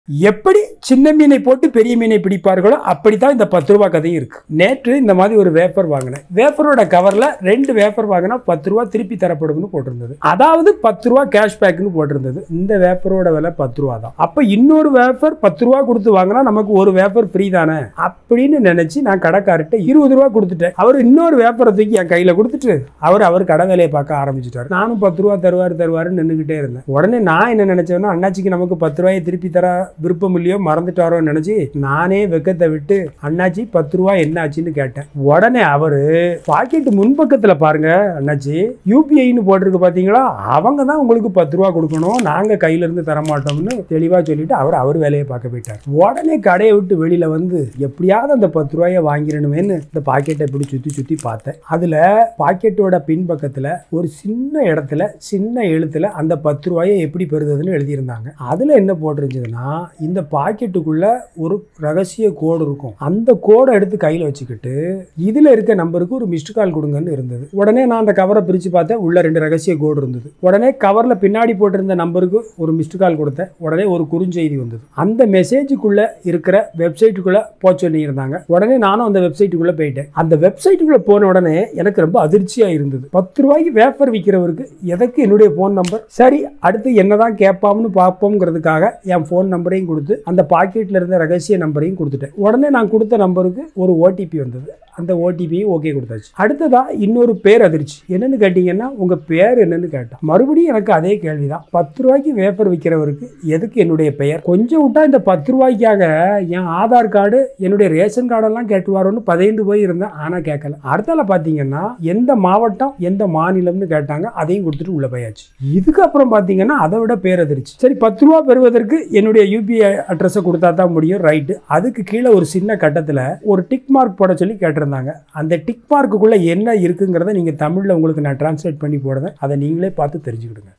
எப்படி சின்ன மீனை போட்டு பெரிய மீனை பிடிப்பார்களோ அப்படித்தான் இந்த பத்து ரூபா கதையும் இருக்கு நேற்று இந்த மாதிரி ஒரு வேப்பர் வாங்கினேன் வேப்பரோட கவர்ல ரெண்டு வேப்பர் வாங்கினா பத்து ரூபா திருப்பி தரப்படும்னு போட்டிருந்தது அதாவது பத்து ரூபா கேஷ்பேக்னு போட்டிருந்தது இந்த வேப்பரோட விலை பத்து ரூபா தான் அப்ப இன்னொரு வேப்பர் பத்து ரூபா கொடுத்து வாங்கினா நமக்கு ஒரு வேப்பர் ஃப்ரீ தானே அப்படின்னு நினைச்சு நான் கடைக்கார்ட்ட இருபது ரூபா கொடுத்துட்டேன் அவர் இன்னொரு வேப்பரை தூக்கி என் கையில கொடுத்துட்டு அவர் அவர் கடை வேலையை பார்க்க ஆரம்பிச்சிட்டாரு நானும் பத்து ரூபா தருவார் தருவாருன்னு நின்றுகிட்டே இருந்தேன் உடனே நான் என்ன நினைச்சேன்னா அண்ணாச்சிக்கு நமக்கு பத்து ரூபாயை திருப்பி தர விருப்பம் இல்லையோ மறந்துட்டாரோன்னு நினைச்சு நானே வெக்கத்தை விட்டு அண்ணாச்சி பத்து ரூபா என்ன ஆச்சுன்னு கேட்டேன் உடனே அவரு பாக்கெட் முன்பக்கத்துல பாருங்க அண்ணாச்சி யூபிஐன்னு போட்டிருக்கு பாத்தீங்களா அவங்க தான் உங்களுக்கு பத்து ரூபா கொடுக்கணும் நாங்க கையில இருந்து தர மாட்டோம்னு தெளிவா சொல்லிட்டு அவர் அவர் வேலையை பார்க்க போயிட்டார் உடனே கடையை விட்டு வெளியில வந்து எப்படியாவது அந்த பத்து ரூபாயை வாங்கிடணுமேன்னு இந்த பாக்கெட்டை இப்படி சுத்தி சுத்தி பார்த்தேன் அதுல பாக்கெட்டோட பின்பக்கத்துல ஒரு சின்ன இடத்துல சின்ன எழுத்துல அந்த பத்து ரூபாயை எப்படி பெறுறதுன்னு எழுதியிருந்தாங்க அதுல என்ன போட்டிருந்ததுன்னா இந்த பாக்கெட்டுக்குள்ள ஒரு ரகசிய கோடு இருக்கும் அந்த கோடை எடுத்து கையில வச்சுக்கிட்டு இதுல இருக்க நம்பருக்கு ஒரு மிஸ்டு கால் கொடுங்கன்னு இருந்தது உடனே நான் அந்த கவரை பிரிச்சு பார்த்தேன் உள்ள ரெண்டு ரகசிய கோடு இருந்தது உடனே கவர்ல பின்னாடி போட்டிருந்த நம்பருக்கு ஒரு மிஸ்டு கால் கொடுத்தேன் உடனே ஒரு குறுஞ்செய்தி வந்தது அந்த மெசேஜுக்குள்ள இருக்கிற வெப்சைட்டுக்குள்ள போக சொல்லியிருந்தாங்க உடனே நானும் அந்த வெப்சைட்டுக்குள்ள போயிட்டேன் அந்த வெப்சைட்டுக்குள்ள போன உடனே எனக்கு ரொம்ப அதிர்ச்சியா இருந்தது பத்து ரூபாய்க்கு வேப்பர் விற்கிறவருக்கு எதற்கு என்னுடைய ஃபோன் நம்பர் சரி அடுத்து என்னதான் கேட்பாம்னு பார்ப்போங்கிறதுக்காக என் ஃபோன் நம்பரையும் கொடுத்து அந்த பாக்கெட்ல இருந்த ரகசிய நம்பரையும் கொடுத்துட்டேன் உடனே நான் கொடுத்த நம்பருக்கு ஒரு ஓடிபி வந்தது அந்த ஓடிபியை ஓகே கொடுத்தாச்சு அடுத்ததா இன்னொரு பேர் அதிர்ச்சி என்னன்னு கேட்டீங்கன்னா உங்க பேர் என்னன்னு கேட்டான் மறுபடியும் எனக்கு அதே கேள்விதான் பத்து ரூபாய்க்கு வேப்பர் விற்கிறவருக்கு எதுக்கு என்னுடைய பெயர் கொஞ்சம் விட்டா இந்த பத்து ரூபாய்க்காக என் ஆதார் கார்டு என்னுடைய ரேஷன் கார்டெல்லாம் கேட்டுவாரோன்னு பதினைந்து போய் இருந்தேன் ஆனா கேட்கல அடுத்தால பாத்தீங்கன்னா எந்த மாவட்டம் எந்த மாநிலம்னு கேட்டாங்க அதையும் கொடுத்துட்டு உள்ள போயாச்சு இதுக்கப்புறம் பாத்தீங்கன்னா அதை விட பேரதிர்ச்சி சரி பத்து ரூபா பெறுவதற்கு என்னுடைய யூபிஐ அட்ரஸை கொடுத்தா தான் முடியும் ரைட்டு அதுக்கு கீழே ஒரு சின்ன கட்டத்தில் ஒரு டிக் மார்க் போட சொல்லி கேட்டிருந்தாங்க அந்த டிக் மார்க்குள்ளே என்ன இருக்குங்கிறத நீங்கள் தமிழில் உங்களுக்கு நான் டிரான்ஸ்லேட் பண்ணி போடுறேன் அதை நீங்களே பார்த்து தெரிஞ்சுக்கிடுங்க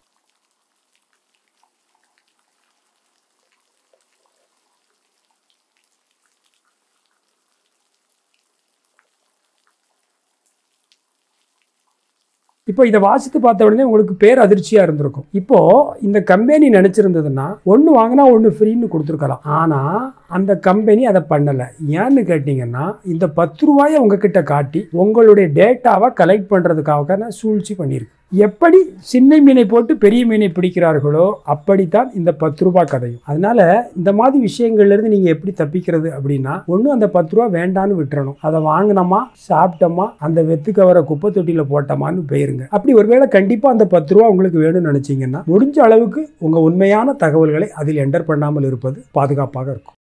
இப்போ இதை வாசித்து பார்த்த உடனே உங்களுக்கு பேர் அதிர்ச்சியாக இருந்திருக்கும் இப்போ இந்த கம்பெனி நினச்சிருந்ததுன்னா ஒன்று வாங்கினா ஒன்று ஃப்ரீன்னு கொடுத்துருக்கலாம் ஆனால் அந்த கம்பெனி அதை பண்ணலை ஏன்னு கேட்டிங்கன்னா இந்த பத்து ரூபாயை உங்ககிட்ட காட்டி உங்களுடைய டேட்டாவை கலெக்ட் பண்ணுறதுக்காக சூழ்ச்சி பண்ணியிருக்கு எப்படி சின்ன மீனை போட்டு பெரிய மீனை பிடிக்கிறார்களோ அப்படித்தான் இந்த பத்து ரூபாய் கதையும் அதனால இந்த மாதிரி விஷயங்கள்ல இருந்து நீங்க எப்படி தப்பிக்கிறது அப்படின்னா ஒண்ணு அந்த பத்து ரூபா வேண்டான்னு விட்டுறணும் அதை வாங்கினோமா சாப்பிட்டோமா அந்த வெத்து கவரை குப்பை தொட்டியில போட்டோமான்னு போயிருங்க அப்படி ஒருவேளை கண்டிப்பா அந்த பத்து ரூபா உங்களுக்கு வேணும்னு நினைச்சீங்கன்னா முடிஞ்ச அளவுக்கு உங்க உண்மையான தகவல்களை அதில் என்டர் பண்ணாமல் இருப்பது பாதுகாப்பாக இருக்கும்